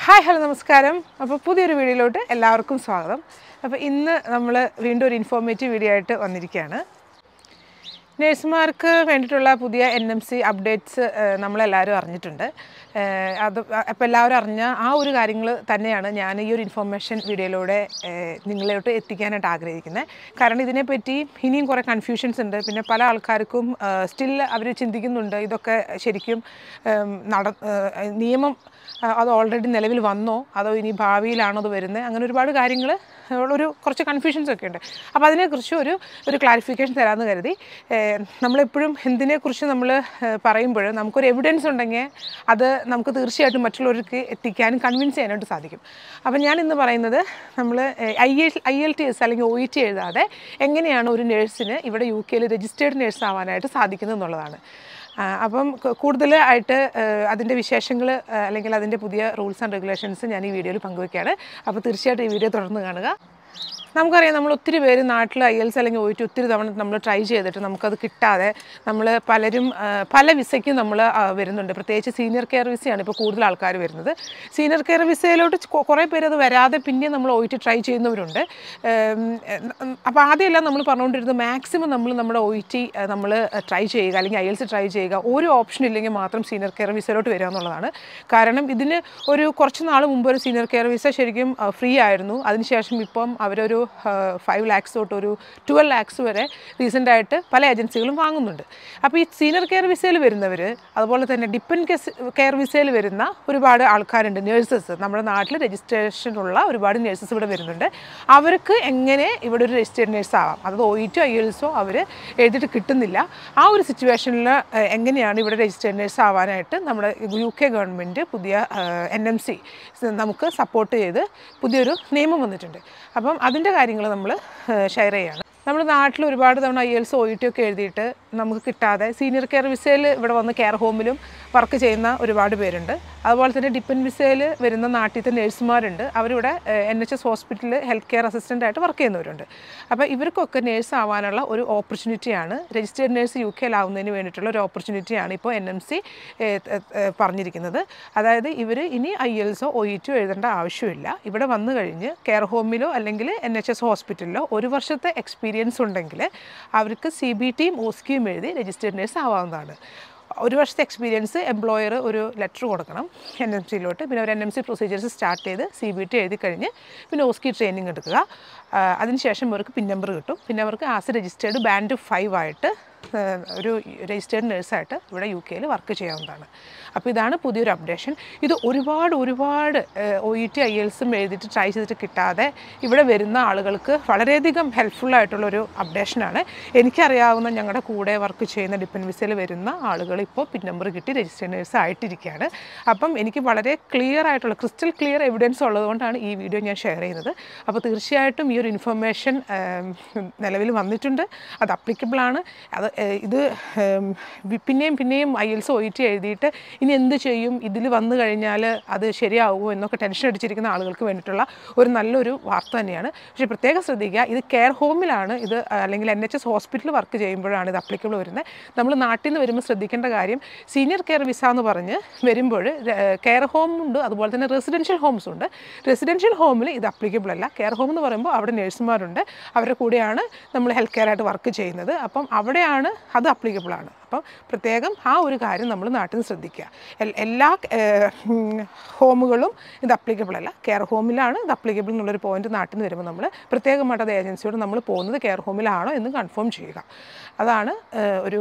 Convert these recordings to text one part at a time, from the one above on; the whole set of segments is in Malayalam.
ഹായ് ഹലോ നമസ്കാരം അപ്പോൾ പുതിയൊരു വീഡിയോയിലോട്ട് എല്ലാവർക്കും സ്വാഗതം അപ്പോൾ ഇന്ന് നമ്മൾ വീണ്ടും ഒരു ഇൻഫോർമേറ്റീവ് വീഡിയോ ആയിട്ട് വന്നിരിക്കുകയാണ് നേഴ്സുമാർക്ക് വേണ്ടിയിട്ടുള്ള പുതിയ എൻ എം സി അപ്ഡേറ്റ്സ് നമ്മളെല്ലാവരും അറിഞ്ഞിട്ടുണ്ട് ഏഹ് അത് അപ്പോൾ എല്ലാവരും അറിഞ്ഞ ആ ഒരു കാര്യങ്ങൾ തന്നെയാണ് ഞാൻ ഈ ഒരു ഇൻഫോർമേഷൻ വീഡിയോയിലൂടെ ഏഹ് നിങ്ങളിലോട്ട് എത്തിക്കാനായിട്ട് ആഗ്രഹിക്കുന്നത് കാരണം ഇതിനെപ്പറ്റി ഇനിയും കുറേ കൺഫ്യൂഷൻസ് ഉണ്ട് പിന്നെ പല ആൾക്കാർക്കും സ്റ്റിൽ അവർ ചിന്തിക്കുന്നുണ്ട് ഇതൊക്കെ ശരിക്കും ഏം, നട ഏഹ് നിയമം ആ, അത് ഓൾറെഡി നിലവിൽ വന്നോ അതോ ഇനി ഭാവിയിലാണോ അത് വരുന്നത് അങ്ങനെ ഒരുപാട് കാര്യങ്ങൾ ഒരു കുറച്ച് കൺഫ്യൂഷൻസ് ഒക്കെ ഉണ്ട് അപ്പോൾ അതിനെക്കുറിച്ച് ഒരു ഒരു ക്ലാരിഫിക്കേഷൻ തരാമെന്ന് കരുതി ഏഹ് നമ്മളെപ്പോഴും എന്തിനെക്കുറിച്ച് നമ്മൾ പറയുമ്പോൾ നമുക്കൊരു എവിഡൻസ് ഉണ്ടെങ്കിൽ അത് നമുക്ക് തീർച്ചയായിട്ടും മറ്റുള്ളവർക്ക് എത്തിക്കാനും കൺവിൻസ് ചെയ്യാനായിട്ട് സാധിക്കും അപ്പോൾ ഞാൻ ഇന്ന് പറയുന്നത് നമ്മൾ I L I L T S അല്ലെങ്കിൽ ഒ ഇ ടി എഴുതാതെ എങ്ങനെയാണ് ഒരു നേഴ്സിന് ഇവിടെ യു കെയിൽ രജിസ്റ്റേർഡ് നേഴ്സ് ആവാനായിട്ട് സാധിക്കുന്നത് എന്നുള്ളതാണ് ആ, അപ്പം ക- കൂടുതലായിട്ട് അതിൻ്റെ വിശേഷങ്ങൾ അല്ലെങ്കിൽ അതിൻ്റെ പുതിയ റൂൾസ് ആൻഡ് റെഗുലേഷൻസ് ഞാൻ ഈ വീഡിയോയിൽ പങ്കുവയ്ക്കുകയാണ് അപ്പോൾ തീർച്ചയായിട്ടും ഈ വീഡിയോ തുടർന്ന് കാണുക നമുക്കറിയാം നമ്മൾ ഒത്തിരി പേര് നാട്ടിൽ ഐ എൽസ് അല്ലെങ്കിൽ ഒ ഒത്തിരി തവണ നമ്മൾ ട്രൈ ചെയ്തിട്ട് നമുക്കത് കിട്ടാതെ നമ്മൾ പലരും ആ, പല വിസയ്ക്കും നമ്മൾ വരുന്നുണ്ട് പ്രത്യേകിച്ച് സീനിയർ കെയർ വിസയാണ് ഇപ്പോൾ കൂടുതൽ ആൾക്കാർ വരുന്നത് സീനിയർ കെയർ വിസയിലോട്ട് കൊ- കുറേ പേര് അത് വരാതെ പിന്നെ നമ്മൾ ഒ ടി ട്രൈ ചെയ്യുന്നവരുണ്ട് അപ്പോൾ ആദ്യമെല്ലാം നമ്മൾ പറഞ്ഞുകൊണ്ടിരുന്നത് മാക്സിമം നമ്മൾ നമ്മുടെ ഒ ടി നമ്മൾ ട്രൈ ചെയ്യുക അല്ലെങ്കിൽ ഐ എൽസ് ട്രൈ ചെയ്യുക ഒരു ഓപ്ഷൻ ഇല്ലെങ്കിൽ മാത്രം സീനിയർ കെയർ വിസയിലോട്ട് വരിക എന്നുള്ളതാണ് കാരണം ഇതിന് ഒരു കുറച്ച് നാൾ മുമ്പ് ഒരു സീനിയർ കെയർ വിസ ശരിക്കും ഫ്രീ ആയിരുന്നു അതിനുശേഷം ഇപ്പം അവരൊരു ഫൈവ് ലാക്സ് തൊട്ട് ഒരു ട്വൽവ് ലാക്സ് വരെ റീസെൻ്റ് ആയിട്ട് പല ഏജൻസികളും വാങ്ങുന്നുണ്ട് അപ്പോൾ ഈ സീനിയർ കെയർ വിസയിൽ വരുന്നവർ അതുപോലെ തന്നെ ഡിപ്പെൻഡ് കെയർ വിസയിൽ വരുന്ന ഒരുപാട് ആൾക്കാരുണ്ട് നേഴ്സസ് നമ്മുടെ നാട്ടിൽ രജിസ്ട്രേഷനുള്ള ഒരുപാട് നേഴ്സസ് ഇവിടെ വരുന്നുണ്ട് അവർക്ക് എങ്ങനെ ഇവിടെ ഒരു രജിസ്റ്റേർഡ് നേഴ്സ് ആവാം അത് ഒ ഇ ടു ഐ എൽസോ അവർ എഴുതിയിട്ട് കിട്ടുന്നില്ല ആ ഒരു സിറ്റുവേഷനിൽ എങ്ങനെയാണ് ഇവിടെ രജിസ്റ്റേർഡ് നേഴ്സ് ആവാനായിട്ട് നമ്മുടെ യു കെ ഗവൺമെൻറ് പുതിയ എൻ എം സി നമുക്ക് സപ്പോർട്ട് ചെയ്ത് പുതിയൊരു നിയമം വന്നിട്ടുണ്ട് അപ്പം അതിൻ്റെ കാര്യങ്ങൾ നമ്മൾ ഷെയർ ചെയ്യുകയാണ് നമ്മുടെ നാട്ടിൽ ഒരുപാട് തവണ IELTS O E T ഒക്കെ എഴുതിയിട്ട് നമുക്ക് കിട്ടാതെ സീനിയർ കെയർ വിസയിൽ ഇവിടെ വന്ന് കെയർ ഹോമിലും വർക്ക് ചെയ്യുന്ന ഒരുപാട് പേരുണ്ട് അതുപോലെ തന്നെ ഡിപ്പെൻഡ് വിസയിൽ വരുന്ന നാട്ടിലത്തെ നേഴ്സുമാരുണ്ട് അവരിവിടെ എൻ എച്ച് എസ് ഹോസ്പിറ്റലിൽ ഹെൽത്ത് കെയർ അസിസ്റ്റൻ്റ് ആയിട്ട് വർക്ക് ചെയ്യുന്നവരുണ്ട് അപ്പോൾ ഇവർക്കൊക്കെ നേഴ്സ് ആവാനുള്ള ഒരു ഓപ്പർച്യൂണിറ്റിയാണ് രജിസ്റ്റേർഡ് നേഴ്സ് യു കെയിലാവുന്നതിന് വേണ്ടിയിട്ടുള്ള ഒരു ഓപ്പർച്യൂണിറ്റിയാണ് ഇപ്പോൾ എൻ എം സി പറഞ്ഞിരിക്കുന്നത് അതായത് ഇവർ ഇനി ഐ എൽസോ ഒ ഇ ടിയോ എഴുതേണ്ട ആവശ്യമില്ല ഇവിടെ വന്നു കഴിഞ്ഞ് കെയർ ഹോമിലോ അല്ലെങ്കിൽ എൻ എച്ച് എസ് ഹോസ്പിറ്റലിലോ ഒരു വർഷത്തെ എക്സ്പീരിയൻസ് ഉണ്ടെങ്കിൽ അവർക്ക് സി ബി ടിയും ഓസ്കിയും എഴുതി രജിസ്റ്റേർഡ് നേഴ്സ് ആവാവുന്നതാണ് ഒരു വർഷത്തെ എക്സ്പീരിയൻസ് എംപ്ലോയർ ഒരു ലെറ്റർ കൊടുക്കണം എൻ എം സിയിലോട്ട് പിന്നെ ഒരു N M C procedures start ചെയ്ത് സി ബി ടി എഴുതി കഴിഞ്ഞ് പിന്നെ ഓസ്കി ട്രെയിനിങ് എടുക്കുക ആ, അതിനുശേഷം അവർക്ക് പിൻ നമ്പർ കിട്ടും പിന്നെ അവർക്ക് ആസ് രജിസ്റ്റേർഡ് ബാൻഡ് ഫൈവ് ആയിട്ട് ആ, ഒരു രജിസ്റ്റേർഡ് നേഴ്സായിട്ട് ഇവിടെ യു കെയിൽ വർക്ക് ചെയ്യാവുന്നതാണ് അപ്പോൾ ഇതാണ് പുതിയൊരു അപ്ഡേഷൻ ഇത് ഒരുപാട് ഒരുപാട് ഒ ഇ ടി ഐ എൽസും എഴുതിയിട്ട് ട്രൈ ചെയ്തിട്ട് കിട്ടാതെ ഇവിടെ വരുന്ന ആളുകൾക്ക് വളരെയധികം ഹെൽപ്ഫുൾ ആയിട്ടുള്ളൊരു അപ്ഡേഷനാണ് എനിക്കറിയാവുന്ന ഞങ്ങളുടെ കൂടെ വർക്ക് ചെയ്യുന്ന ഡിപ്പെൻഡ് വിസയിൽ വരുന്ന ആളുകൾ ഇപ്പോൾ പിൻ നമ്പർ കിട്ടി രജിസ്റ്റേർഡ് നേഴ്സ് ആയിട്ടിരിക്കുകയാണ് അപ്പം എനിക്ക് വളരെ ക്ലിയർ ആയിട്ടുള്ള ക്രിസ്റ്റൽ ക്ലിയർ എവിഡൻസ് ഉള്ളതുകൊണ്ടാണ് ഈ വീഡിയോ ഞാൻ ഷെയർ ചെയ്യുന്നത് അപ്പോൾ തീർച്ചയായിട്ടും ഈ ഒരു ഇൻഫർമേഷൻ നിലവിൽ വന്നിട്ടുണ്ട് അത് applicable ആണ് അത് ഏഹ്, ഇത് ഏം, വി- പിന്നെയും പിന്നെയും ഐ എൽസ് ഒ ടി എഴുതിയിട്ട് ഇനി എന്ത് ചെയ്യും ഇതിൽ വന്നു കഴിഞ്ഞാൽ അത് ശരിയാവുമോ എന്നൊക്കെ ടെൻഷൻ അടിച്ചിരിക്കുന്ന ആളുകൾക്ക് വേണ്ടിയിട്ടുള്ള ഒരു നല്ലൊരു വാർത്ത തന്നെയാണ് പക്ഷേ പ്രത്യേകം ശ്രദ്ധിക്കുക ഇത് കെയർ ഹോമിലാണ് ഇത് അല്ലെങ്കിൽ എൻ എച്ച് എസ് ഹോസ്പിറ്റലിൽ വർക്ക് ചെയ്യുമ്പോഴാണ് ഇത് അപ്ലിക്കബിൾ വരുന്നത് നമ്മൾ നാട്ടിൽ നിന്ന് വരുമ്പോൾ ശ്രദ്ധിക്കേണ്ട കാര്യം സീനിയർ കെയർ വിസ എന്ന് പറഞ്ഞ് വരുമ്പോൾ കെയർ ഹോം ഉണ്ട് അതുപോലെ തന്നെ റെസിഡൻഷ്യൽ ഹോംസ് ഉണ്ട് റെസിഡൻഷ്യൽ ഹോമിൽ ഇത് അപ്ലിക്കബിൾ അല്ല കെയർ ഹോം എന്ന് പറയുമ്പോൾ അവിടെ നഴ്സുമാരുണ്ട് അവരുടെ കൂടെയാണ് നമ്മൾ ഹെൽത്ത് കെയർ ആയിട്ട് വർക്ക് ചെയ്യുന്നത് അപ്പം അവിടെയാണ് അത് അപ്ലിക്കബിൾ ആണ് അപ്പം പ്രത്യേകം ആ ഒരു കാര്യം നമ്മൾ നാട്ടിൽ നിന്ന് ശ്രദ്ധിക്കുക എൽ- എല്ലാ ഏഹ്, ഉം, ഹോമുകളും ഇത് അപ്ലിക്കബിൾ അല്ല കെയർ ഹോമിലാണ് ഇത് അപ്ലിക്കബിൾ എന്നുള്ളൊരു പോയിന്റ് നാട്ടിൽ നിന്ന് വരുമ്പോൾ നമ്മൾ പ്രത്യേകമായിട്ട് അത് ഏജൻസിയോട് നമ്മൾ പോകുന്നത് കെയർ ഹോമിലാണോ എന്ന് കൺഫേം ചെയ്യുക അതാണ് ഏഹ്, ഒരു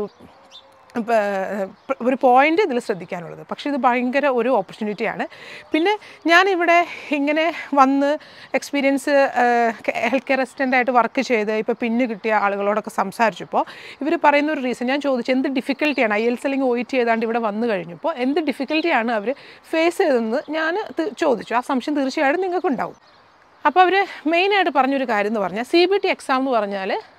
ഇപ്പ- പ- ഒരു പോയിന്റ് ഇതിൽ ശ്രദ്ധിക്കാനുള്ളത് പക്ഷേ ഇത് ഭയങ്കര ഒരു ഓപ്പർച്യൂണിറ്റിയാണ് പിന്നെ ഞാനിവിടെ ഇങ്ങനെ വന്ന് എക്സ്പീരിയൻസ് ഹെൽത്ത് കെയർ അസിസ്റ്റൻ്റ് ആയിട്ട് വർക്ക് ചെയ്ത് ഇപ്പോൾ പിന്ന് കിട്ടിയ ആളുകളോടൊക്കെ സംസാരിച്ചപ്പോൾ ഇവർ പറയുന്ന ഒരു റീസൺ ഞാൻ ചോദിച്ചു എന്ത് ഡിഫിക്കൽട്ടിയാണ് ഐ എൽസ് അല്ലെങ്കിൽ ഒ ടി ചെയ്താണ്ട് ഇവിടെ വന്നു കഴിഞ്ഞപ്പോൾ എന്ത് ഡിഫിക്കൽട്ടിയാണ് അവർ ഫേസ് ചെയ്തതെന്ന് ഞാൻ തി- ചോദിച്ചു ആ സംശയം തീർച്ചയായിട്ടും നിങ്ങൾക്കുണ്ടാവും അപ്പോൾ അവർ മെയിനായിട്ട് പറഞ്ഞൊരു കാര്യം എന്ന് പറഞ്ഞാൽ സി ബി ടി എക്സാം എന്ന് പറഞ്ഞാൽ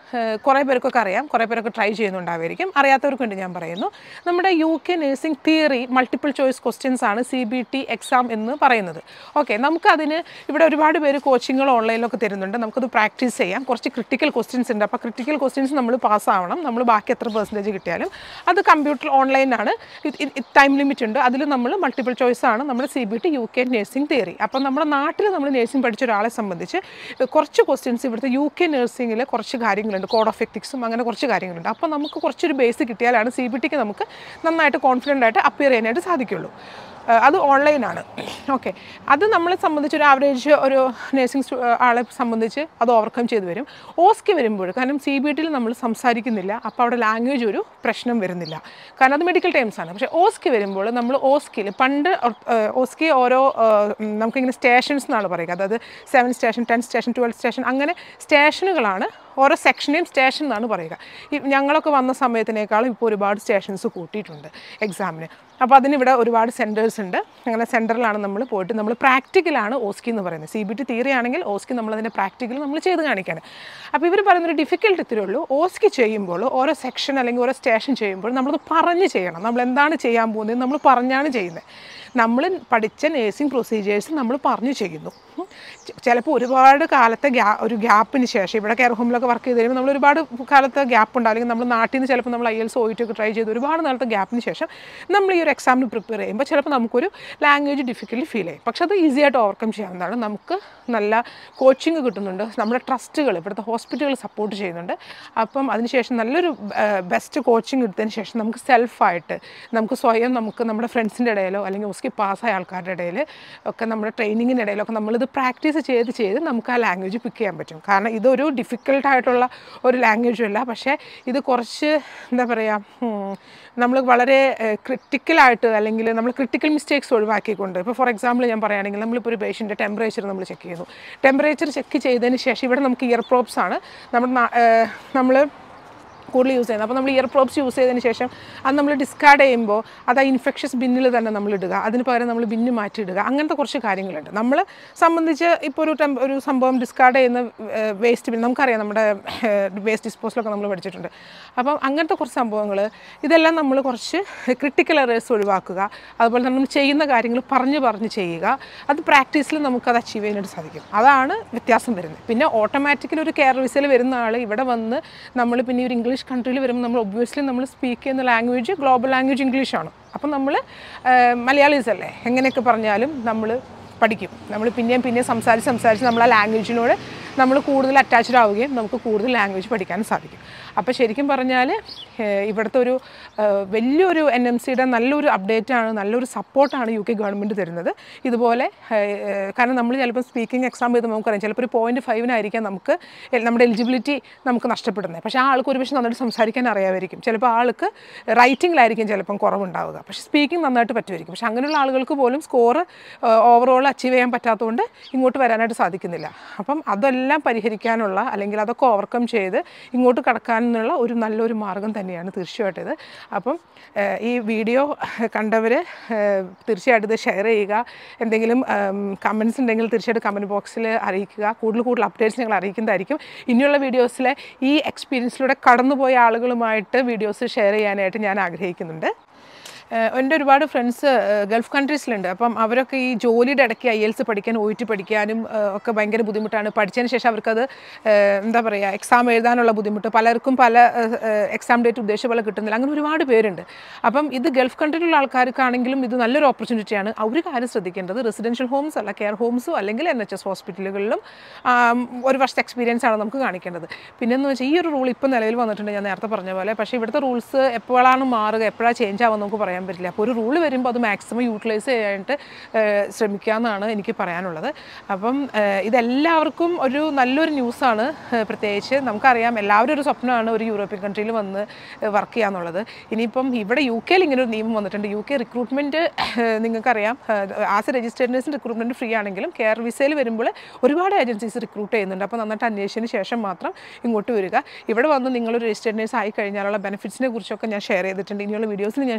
ഏഹ്, കുറേ പേർക്കൊക്കെ അറിയാം കുറേ പേരൊക്കെ ട്രൈ ചെയ്യുന്നുണ്ടാവായിരിക്കും അറിയാത്തവർക്ക് വേണ്ടി ഞാൻ പറയുന്നു നമ്മുടെ U K nursing theory multiple choice questions ആണ് സി ബി ടി എക്സാം എന്ന് പറയുന്നത് ഓക്കെ നമുക്കതിന് ഇവിടെ ഒരുപാട് പേര് കോച്ചിങ്ങുകൾ ഓൺലൈനിലൊക്കെ തരുന്നുണ്ട് നമുക്കത് പ്രാക്ടീസ് ചെയ്യാം കുറച്ച് ക്രിട്ടിക്കൽ ക്വസ്റ്റ്യൻസ് ഉണ്ട് അപ്പോൾ ക്രിട്ടിക്കൽ ക്വസ്റ്റ്യൻസ് നമ്മൾ പാസ്സാവണം നമ്മൾ ബാക്കി എത്ര പെർസെൻറ്റേജ് കിട്ടിയാലും അത് കമ്പ്യൂട്ടർ ഓൺലൈനാണ് ടൈം ലിമിറ്റ് ഉണ്ട് അതിൽ നമ്മൾ മൾട്ടിപ്പിൾ ചോയ്സ് ആണ് നമ്മുടെ C B T U K nursing theory അപ്പം നമ്മുടെ നാട്ടിൽ നമ്മൾ നേഴ്സിംഗ് പഠിച്ച ഒരാളെ സംബന്ധിച്ച് കുറച്ച് ക്വസ്റ്റ്യൻസ് ഇവിടുത്തെ യു കെ നേഴ്സിംഗിൽ കുറച്ച് കാര്യങ്ങളുണ്ട് കോഡ് ഓഫ് എത്തിക്സും അങ്ങനെ കുറച്ച് കാര്യങ്ങളുണ്ട് അപ്പോൾ നമുക്ക് കുറച്ചൊരു ബേസ് കിട്ടിയാലാണ് സി ബി ടിക്ക് നമുക്ക് നന്നായിട്ട് കോൺഫിഡൻ്റ് ആയിട്ട് അപ്പിയർ ചെയ്യാനായിട്ട് സാധിക്കുള്ളൂ ഏഹ് അത് ഓൺലൈനാണ് ഓക്കെ അത് നമ്മളെ സംബന്ധിച്ച് ഒരു ആവറേജ് ഒരു നേഴ്സിംഗ് ആളെ സംബന്ധിച്ച് അത് ഓവർകം ചെയ്ത് വരും ഓസ്കി വരുമ്പോൾ കാരണം സി ബി ടിയിൽ നമ്മൾ സംസാരിക്കുന്നില്ല അപ്പോൾ അവിടെ ലാംഗ്വേജ് ഒരു പ്രശ്നം വരുന്നില്ല കാരണം അത് മെഡിക്കൽ ടേംസ് ആണ് പക്ഷേ ഓസ്കി വരുമ്പോൾ നമ്മൾ ഓസ്കിയിൽ പണ്ട് ഏഹ്, ഓസ്കി ഓരോ ഏഹ്, ഉം, നമുക്കിങ്ങനെ സ്റ്റേഷൻസ് എന്നാണ് പറയുക അതായത് seven station ten station twelve station അങ്ങനെ സ്റ്റേഷനുകളാണ് ഓരോ സെക്ഷനെയും സ്റ്റേഷൻ എന്നാണ് പറയുക ഈ ഞങ്ങളൊക്കെ വന്ന സമയത്തിനേക്കാളും ഇപ്പോൾ ഒരുപാട് സ്റ്റേഷൻസ് കൂട്ടിയിട്ടുണ്ട് എക്സാമിന് അപ്പോൾ അതിനിവിടെ ഒരുപാട് സെൻറ്റേഴ്സ് ഉണ്ട് അങ്ങനെ സെൻറ്ററിലാണ് നമ്മൾ പോയിട്ട് നമ്മൾ പ്രാക്ടിക്കലാണ് ഓസ്കി എന്ന് പറയുന്നത് സി ബി ടി തിയറി ആണെങ്കിൽ ഓസ്കി നമ്മളതിൻ്റെ പ്രാക്ടിക്കൽ നമ്മൾ ചെയ്ത് കാണിക്കുകയാണ് അപ്പോൾ ഇവർ പറയുന്നൊരു ഡിഫിക്കൽട്ട് ഇത്രയേ ഉള്ളൂ ഓസ്കി ചെയ്യുമ്പോൾ ഓരോ സെക്ഷൻ അല്ലെങ്കിൽ ഓരോ സ്റ്റേഷൻ ചെയ്യുമ്പോൾ നമ്മളത് പറഞ്ഞ് ചെയ്യണം നമ്മൾ എന്താണ് ചെയ്യാൻ പോകുന്നത് നമ്മൾ പറഞ്ഞാണ് ചെയ്യുന്നത് നമ്മൾ പഠിച്ച നേഴ്സിംഗ് പ്രൊസീജിയേഴ്സ് നമ്മൾ പറഞ്ഞു ചെയ്യുന്നു ചിലപ്പോൾ ഒരുപാട് കാലത്തെ ഗ്യാ ഒരു ഗ്യാപ്പിന് ശേഷം ഇവിടെ കെയർ ഹോമിലൊക്കെ വർക്ക് ചെയ്ത് കഴിയുമ്പോൾ നമ്മൾ ഒരുപാട് കാലത്തെ ഗ്യാപ്പ് ഉണ്ട് അല്ലെങ്കിൽ നമ്മൾ നാട്ടിൽ നിന്ന് ചിലപ്പോൾ നമ്മൾ ഐ എൽസ് ഒക്കെ ട്രൈ ചെയ്ത് ഒരുപാട് നാളത്തെ ഗ്യാപ്പിന് ശേഷം നമ്മൾ ഈ ഒരു എക്സാമിന് പ്രിപ്പയർ ചെയ്യുമ്പോൾ ചിലപ്പോൾ നമുക്കൊരു ലാംഗ്വേജ് ഡിഫിക്കൽട്ടി ഫീൽ ചെയ്യും പക്ഷെ അത് ഈസി ആയിട്ട് ഓവർകം ചെയ്യാവുന്നതാണ് നമുക്ക് നല്ല കോച്ചിങ് കിട്ടുന്നുണ്ട് നമ്മുടെ ട്രസ്റ്റുകൾ ഇവിടുത്തെ ഹോസ്പിറ്റലുകൾ സപ്പോർട്ട് ചെയ്യുന്നുണ്ട് അപ്പം അതിനുശേഷം നല്ലൊരു ബെസ്റ്റ് കോച്ചിങ് എടുത്തതിന് ശേഷം നമുക്ക് സെൽഫായിട്ട് നമുക്ക് സ്വയം നമുക്ക് നമ്മുടെ ഫ്രണ്ട്സിൻ്റെ ഇടയിലോ അല്ലെങ്കിൽ ഉസ്കി പാസ്സായ ആൾക്കാരുടെ ഇടയിൽ ഒക്കെ നമ്മുടെ ട്രെയിനിങ്ങിൻ്റെ ഇടയിലൊക്കെ നമ്മളിത് പ്രാക്ടീസ് ചെയ്ത് ചെയ്ത് നമുക്ക് ആ ലാംഗ്വേജ് പിക്ക് ചെയ്യാൻ പറ്റും കാരണം ഇതൊരു ഡിഫിക്കൽട്ടായിട്ടുള്ള ഒരു ലാംഗ്വേജും അല്ല പക്ഷേ ഇത് കുറച്ച് എന്താ പറയുക നമ്മൾ വളരെ ക്രിട്ടിക്കലായിട്ട് അല്ലെങ്കിൽ നമ്മൾ ക്രിട്ടിക്കൽ മിസ്റ്റേക്സ് ഒഴിവാക്കിക്കൊണ്ട് ഇപ്പോൾ ഫോർ എക്സാമ്പിൾ ഞാൻ പറയുകയാണെങ്കിൽ നമ്മളിപ്പോൾ ഒരു പേഷ്യൻ്റെ ടെമ്പറേച്ചർ നമ്മൾ ചെക്ക് ചെയ്യുന്നു ടെമ്പറേച്ചർ ചെക്ക് ചെയ്തതിന് ശേഷം ഇവിടെ നമുക്ക് ഇയർ പ്രോബ്സ് ആണ് നമ്മുടെ നമ്മൾ കൂടുതൽ യൂസ് ചെയ്യുന്നത് അപ്പോൾ നമ്മൾ ഇയർ പ്രോബ്സ് യൂസ് ചെയ്തതിന് ശേഷം അത് നമ്മൾ ഡിസ്കാർഡ് ചെയ്യുമ്പോൾ അത് ആ ഇൻഫെക്ഷസ് ബിന്നിൽ തന്നെ നമ്മൾ ഇടുക അതിന് പകരം നമ്മൾ ബിന്ന് മാറ്റി ഇടുക അങ്ങനത്തെ കുറച്ച് കാര്യങ്ങളുണ്ട് നമ്മൾ സംബന്ധിച്ച് ഇപ്പോൾ ഒരു ടെമ്പ ഒരു സംഭവം ഡിസ്കാർഡ് ചെയ്യുന്ന വേസ്റ്റ് ബിൻ നമുക്കറിയാം നമ്മുടെ വേസ്റ്റ് ഡിസ്പോസലൊക്കെ നമ്മൾ പഠിച്ചിട്ടുണ്ട് അപ്പം അങ്ങനത്തെ കുറച്ച് സംഭവങ്ങൾ ഇതെല്ലാം നമ്മൾ കുറച്ച് ക്രിട്ടിക്കൽ എറേഴ്സ് ഒഴിവാക്കുക അതുപോലെ തന്നെ നമ്മൾ ചെയ്യുന്ന കാര്യങ്ങൾ പറഞ്ഞ് പറഞ്ഞ് ചെയ്യുക അത് പ്രാക്ടീസിൽ നമുക്കത് അച്ചീവ് ചെയ്യാനായിട്ട് സാധിക്കും അതാണ് വ്യത്യാസം വരുന്നത് പിന്നെ ഓട്ടോമാറ്റിക്കലി ഒരു കെയർ വിസയിൽ വരുന്ന ആൾ ഇവിടെ വന്ന് നമ്മൾ പിന്നെ ഒരു ഇംഗ്ലീഷ് കൺട്രിയിൽ വരുമ്പോൾ നമ്മൾ ഒബ്വിയസ്ലി നമ്മൾ സ്പീക്ക് ചെയ്യുന്ന ലാംഗ്വേജ് ഗ്ലോബൽ ലാംഗ്വേജ് ഇംഗ്ലീഷാണ് അപ്പം നമ്മൾ മലയാളീസ് അല്ലേ എങ്ങനെയൊക്കെ പറഞ്ഞാലും നമ്മൾ പഠിക്കും നമ്മൾ പിന്നെയും പിന്നെയും സംസാരിച്ച് സംസാരിച്ച് നമ്മൾ ആ ലാംഗ്വേജിനോട് നമ്മൾ കൂടുതൽ അറ്റാച്ച്ഡ് ആവുകയും നമുക്ക് കൂടുതൽ ലാംഗ്വേജ് പഠിക്കാനും സാധിക്കും അപ്പോൾ ശരിക്കും പറഞ്ഞാൽ ഇവിടുത്തെ ഒരു ഏഹ്, വലിയൊരു എൻ എം സിയുടെ നല്ലൊരു അപ്ഡേറ്റാണ് നല്ലൊരു സപ്പോർട്ടാണ് യു കെ ഗവൺമെൻറ് തരുന്നത് ഇതുപോലെ ഏഹ്, കാരണം നമ്മൾ ചിലപ്പോൾ സ്പീക്കിംഗ് എക്സാം ചെയ്ത് നമുക്കറിയാം ചിലപ്പോൾ ഒരു പോയിൻറ്റ് ഫൈവിനായിരിക്കാം നമുക്ക് എൽ- നമ്മുടെ എലിജിബിലിറ്റി നമുക്ക് നഷ്ടപ്പെടുന്നത് പക്ഷേ ആ ആൾക്ക് ഒരുപക്ഷെ നന്നായിട്ട് സംസാരിക്കാൻ അറിയാമായിരിക്കും ചിലപ്പോൾ ആൾക്ക് റൈറ്റിങ്ങിലായിരിക്കും ചിലപ്പം കുറവുണ്ടാവുക പക്ഷേ സ്പീക്കിംഗ് നന്നായിട്ട് പറ്റുമായിരിക്കും പക്ഷേ അങ്ങനെയുള്ള ആളുകൾക്ക് പോലും സ്കോർ ഓവറോൾ അച്ചീവ് ചെയ്യാൻ പറ്റാത്തതുകൊണ്ട് ഇങ്ങോട്ട് വരാനായിട്ട് സാധിക്കുന്നില്ല അപ്പം അതെല്ലാം പരിഹരിക്കാനുള്ള അല്ലെങ്കിൽ അതൊക്കെ ഓവർകം ചെയ്ത് ഇങ്ങോട്ട് കടക്കാനുള്ള ഒരു നല്ലൊരു മാർഗം തന്നെയാണ് തീർച്ചയായിട്ടും ഇത് അപ്പം ഏഹ്, ഈ വീഡിയോ കണ്ടവർ തീർച്ചയായിട്ടും ഇത് ഷെയർ ചെയ്യുക എന്തെങ്കിലും കമൻസ് ഉണ്ടെങ്കിൽ തീർച്ചയായിട്ടും കമൻറ്റ് ബോക്സിൽ അറിയിക്കുക കൂടുതൽ കൂടുതൽ അപ്ഡേറ്റ്സ് ഞങ്ങൾ അറിയിക്കുന്നതായിരിക്കും ഇനിയുള്ള വീഡിയോസിലെ ഈ എക്സ്പീരിയൻസിലൂടെ കടന്നുപോയ ആളുകളുമായിട്ട് വീഡിയോസ് ഷെയർ ചെയ്യാനായിട്ട് ഞാൻ ആഗ്രഹിക്കുന്നുണ്ട് ഏഹ് എൻ്റെ ഒരുപാട് ഫ്രണ്ട്സ് ഗൾഫ് കൺട്രീസിലുണ്ട് അപ്പം അവരൊക്കെ ഈ ജോലിയുടെ ഇടയ്ക്ക് ഐ എൽസ് പഠിക്കാൻ ഒ ടി പഠിക്കാനും ഏഹ് ഒക്കെ ഭയങ്കര ബുദ്ധിമുട്ടാണ് പഠിച്ചതിന് ശേഷം അവർക്കത് ഏഹ് എന്താ പറയുക എക്സാം എഴുതാനുള്ള ബുദ്ധിമുട്ട് പലർക്കും പല എക്സാം ഡേറ്റ് ഉദ്ദേശിച്ച പോലെ കിട്ടുന്നില്ല അങ്ങനെ ഒരുപാട് പേരുണ്ട് അപ്പം ഇത് ഗൾഫ് കൺട്രിയിലുള്ള ആൾക്കാർക്കാണെങ്കിലും ഇത് നല്ലൊരു ഓപ്പർച്യൂണിറ്റിയാണ് ഒരു കാര്യം ശ്രദ്ധിക്കേണ്ടത് റെസിഡൻഷ്യൽ ഹോംസ് അല്ല കെയർ ഹോംസോ അല്ലെങ്കിൽ എൻ എച്ച് എസ് ഹോസ്പിറ്റലുകളിലും ആം, ഒരു വർഷത്തെ എക്സ്പീരിയൻസ് ആണ് നമുക്ക് കാണിക്കേണ്ടത് പിന്നെന്ന് വെച്ചാൽ ഈ ഒരു റൂൾ ഇപ്പോൾ നിലവിൽ വന്നിട്ടുണ്ട് ഞാൻ നേരത്തെ പറഞ്ഞ പോലെ പക്ഷേ ഇവിടുത്തെ റൂൾസ് എപ്പോഴാണ് മാറുക എപ്പോഴാണ് ചേഞ്ച് ആവുക നമുക്ക് പറയാൻ പറ്റില്ല അപ്പോൾ ഒരു റൂൾ വരുമ്പോൾ അത് മാക്സിമം യൂട്ടിലൈസ് ചെയ്യാനായിട്ട് ഏഹ്, ശ്രമിക്കുക എന്നാണ് എനിക്ക് പറയാനുള്ളത് അപ്പം ഏഹ്, ഇതെല്ലാവർക്കും ഒരു നല്ലൊരു ന്യൂസാണ് ഏഹ്, പ്രത്യേകിച്ച് നമുക്കറിയാം എല്ലാവരും ഒരു സ്വപ്നമാണ് ഒരു യൂറോപ്യൻ കൺട്രിയിൽ വന്ന് വർക്ക് ചെയ്യുക എന്നുള്ളത് ഇനിയിപ്പം ഇവിടെ യു കെയിൽ ഇങ്ങനെ ഒരു നിയമം വന്നിട്ടുണ്ട് യു കെ റിക്രൂട്ട്മെൻറ്റ് നിങ്ങൾക്കറിയാം ആസ് എ രജിസ്റ്റേഡ് നേഴ്സിന് റിക്രൂട്ട്മെൻറ്റ് ഫ്രീ ആണെങ്കിലും കെയർ വിസയിൽ വരുമ്പോൾ ഒരുപാട് ഏജൻസീസ് റിക്രൂട്ട് ചെയ്യുന്നുണ്ട് അപ്പോൾ നന്നായിട്ട് അന്വേഷിച്ചതിന് ശേഷം മാത്രം ഇങ്ങോട്ട് വരിക ഇവിടെ വന്ന് നിങ്ങളൊരു രജിസ്റ്റേഡ് നേഴ്സ് ആയി കഴിഞ്ഞാലുള്ള ബെനിഫിറ്റ്സിനെ കുറിച്ചൊക്കെ ഞാൻ ഷെയർ ചെയ്തിട്ടുണ്ട് ഇനിയുള്ള വീഡിയോസിൽ ഞാൻ ഷെയർ ചെയ്യുന്നതായിരിക്കും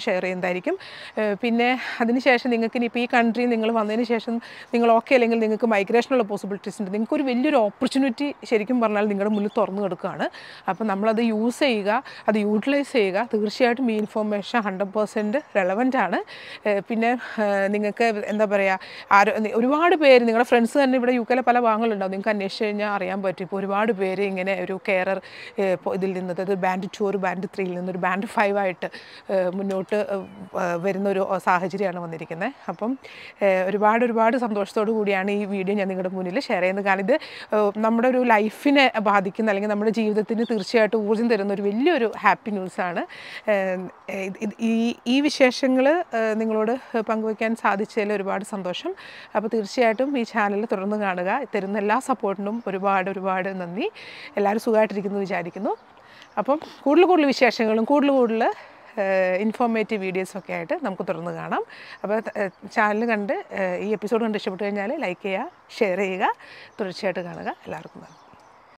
ചെയ്യുന്നതായിരിക്കും ഏഹ് പിന്നെ അതിനുശേഷം നിങ്ങൾക്ക് ഇനിയിപ്പോൾ ഈ കൺട്രി നിങ്ങൾ വന്നതിന് ശേഷം നിങ്ങൾ ഓക്കെ അല്ലെങ്കിൽ നിങ്ങൾക്ക് മൈഗ്രേഷനുള്ള പോസിബിലിറ്റീസ് ഉണ്ട് നിങ്ങൾക്ക് ഒരു വലിയൊരു ഓപ്പർച്യൂണിറ്റി ശരിക്കും പറഞ്ഞാൽ നിങ്ങളുടെ മുന്നിൽ തുറന്നു കൊടുക്കുകയാണ് അപ്പോൾ നമ്മളത് യൂസ് ചെയ്യുക അത് യൂട്ടിലൈസ് ചെയ്യുക തീർച്ചയായിട്ടും ഈ ഇൻഫോർമേഷൻ ഹൺഡ്രഡ് പേഴ്സൻറ്റ് റെലവൻ്റ് ആണ് ഏഹ് പിന്നെ ഏഹ് നിങ്ങൾക്ക് എന്താ പറയുക ആരോ ഒരുപാട് പേര് നിങ്ങളുടെ ഫ്രണ്ട്സ് തന്നെ ഇവിടെ യു കെയിലെ പല ഭാഗങ്ങളുണ്ടാവും നിങ്ങൾക്ക് അന്വേഷിച്ച് കഴിഞ്ഞാൽ അറിയാൻ പറ്റും ഇപ്പോൾ ഒരുപാട് പേര് ഇങ്ങനെ ഒരു കെയറർ ഇതിൽ നിന്ന് അതായത് ബാൻഡ് ടു ഒരു ബാൻഡ് ത്രീയിൽ നിന്ന് ഒരു ബാൻഡ് ഫൈവ് ആയിട്ട് ഏഹ് മുന്നോട്ട് ഏഹ് വരുന്ന ഒരു സാഹചര്യമാണ് വന്നിരിക്കുന്നത് അപ്പം ഏഹ് ഒരുപാട് ഒരുപാട് സന്തോഷത്തോടു കൂടിയാണ് ഈ വീഡിയോ ഞാൻ നിങ്ങളുടെ മുന്നിൽ ഷെയർ ചെയ്യുന്നത് കാരണം ഇത് ഏഹ് നമ്മുടെ ഒരു ലൈഫിനെ ബാധിക്കുന്ന അല്ലെങ്കിൽ നമ്മുടെ ജീവിതത്തിന് തീർച്ചയായിട്ടും ഊർജ്ജം തരുന്ന ഒരു വലിയൊരു ഹാപ്പി ന്യൂസാണ് ഈ ഈ വിശേഷങ്ങൾ നിങ്ങളോട് പങ്കുവയ്ക്കാൻ സാധിച്ചതിൽ ഒരുപാട് സന്തോഷം അപ്പോൾ തീർച്ചയായിട്ടും ഈ ചാനൽ തുടർന്ന് കാണുക തരുന്ന എല്ലാ സപ്പോർട്ടിനും ഒരുപാട് ഒരുപാട് നന്ദി എല്ലാവരും സുഖമായിട്ടിരിക്കുന്നു വിചാരിക്കുന്നു അപ്പം കൂടുതൽ കൂടുതൽ വിശേഷങ്ങളും കൂടുതൽ കൂടുതൽ ഇൻഫോർമേറ്റീവ് വീഡിയോസൊക്കെ ആയിട്ട് നമുക്ക് തുറന്ന് കാണാം അപ്പോൾ ചാനൽ കണ്ട് ഏഹ് ഈ എപ്പിസോഡ് കണ്ട് ഇഷ്ടപ്പെട്ടു കഴിഞ്ഞാൽ ലൈക്ക് ചെയ്യുക ഷെയർ ചെയ്യുക തുടർച്ചയായിട്ട് കാണുക എല്ലാവർക്കും നന്ദി